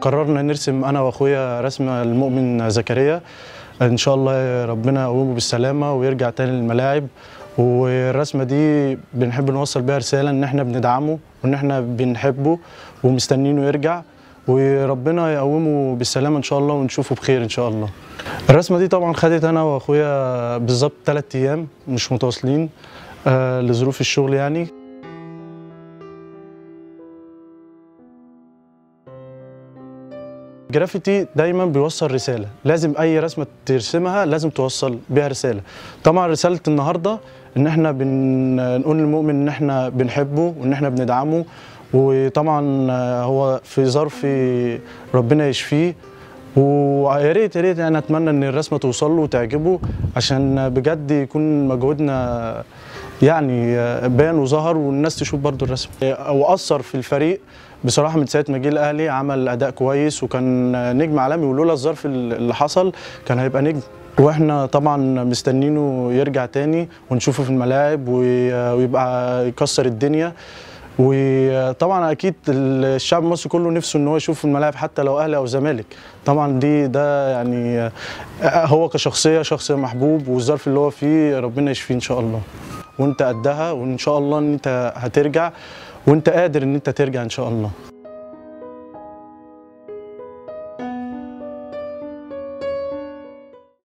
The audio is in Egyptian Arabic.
قررنا نرسم انا واخويا رسمه المؤمن زكريا ان شاء الله ربنا يقومه بالسلامه ويرجع تاني للملاعب والرسمه دي بنحب نوصل بيها رساله ان احنا بندعمه وان احنا بنحبه ومستنينه يرجع وربنا يقومه بالسلامه ان شاء الله ونشوفه بخير ان شاء الله الرسمه دي طبعا خدت انا واخويا بالظبط ثلاث ايام مش متواصلين آه لظروف الشغل يعني الجرافيتي دايما بيوصل رساله لازم اي رسمه ترسمها لازم توصل بيها رساله طبعا رساله النهارده ان احنا بنقول للمؤمن ان احنا بنحبه وان احنا بندعمه وطبعا هو في ظرف ربنا يشفيه ويا ريت يا ريت انا اتمنى ان الرسمه توصل له وتعجبه عشان بجد يكون مجهودنا يعني بان وظهر والناس تشوف برضو الرسم واثر في الفريق بصراحه من ساعه ما جه الاهلي عمل اداء كويس وكان نجم عالمي ولولا الظرف اللي حصل كان هيبقى نجم واحنا طبعا مستنينه يرجع تاني ونشوفه في الملاعب ويبقى يكسر الدنيا وطبعا اكيد الشعب المصري كله نفسه ان هو يشوف في الملاعب حتى لو اهلي او زمالك طبعا دي ده يعني هو كشخصيه شخص محبوب والظرف اللي هو فيه ربنا يشفيه ان شاء الله وانت قدها وان شاء الله ان انت هترجع وانت قادر ان انت ترجع ان شاء الله